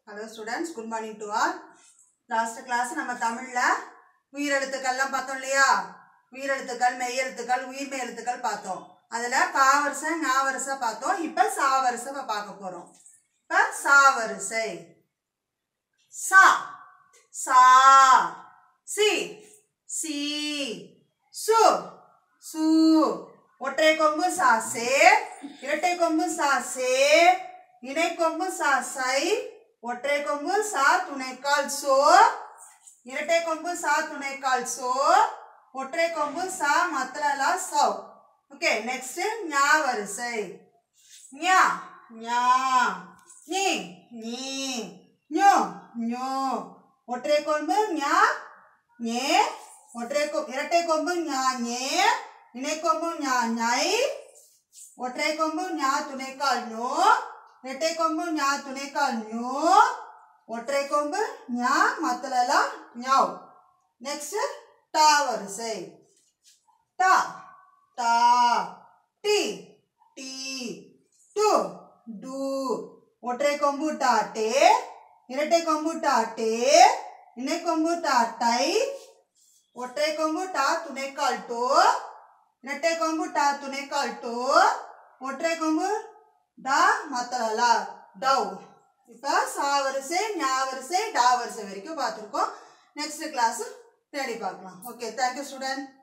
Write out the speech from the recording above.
hello students good morning to all last class நம்ம தமிழில் உயிரெழுத்துக்கள்லாம் பார்த்தோம் இல்லையா உயிரெழுத்துக்கள் மெய்யெழுத்துக்கள் உயிர்மெய் எழுத்துக்கள் பார்த்தோம் அதில் காவரிசை ஞாவரிசை பார்த்தோம் இப்போ சாவரிசை இப்போ பார்க்க போகிறோம் இப்போ சாவரிசை சா சா சி சி சு சு ஒற்றை கொம்பு சாசே இரட்டை கொம்பு சாசே இணை கொம்பு சாசை ஒற்றை கொம்பு சா துணைக்கால் சோ இரட்டை கொம்பு சா துணைக்கால் சோ ஒற்றை கொம்பு சா மத்தலலா சௌ ஓகே நெக்ஸ்ட் ஞா வரிசை ஞா ஞா நீ நீ ஞோ ஞோ ஒற்றை கொம்பு ஞா ஞே ஒற்றை கொ இரட்டை கொம்பு ஞா ஞே இணை கொம்பு ஞா ஞை ஒற்றை கொம்பு ஞா துணைக்கால் ஞோ இரட்டை கொம்பு ஞா துணைக்கால் ஞோ ஒற்றை கொம்பு ஞா மத்தலெல்லாம் ஞாவ் நெக்ஸ்ட் டா வரிசை டா டா டி டி டு டு ஒற்றை கொம்பு டாட்டே இரட்டை கொம்பு டாட்டே இணை கொம்பு டாட்டை ஒற்றை கொம்பு டா துணைக்கால் டோ இரட்டை கொம்பு டா துணைக்கால் டோ ஒற்றை கொம்பு டா மத்தலலா டவ் இப்போ சா வரிசை ஞா வரிசை டா வரிசை வரைக்கும் பார்த்துருக்கோம் நெக்ஸ்ட் கிளாஸ் தேடி பார்க்கலாம் ஓகே தேங்க்யூ ஸ்டூடெண்ட்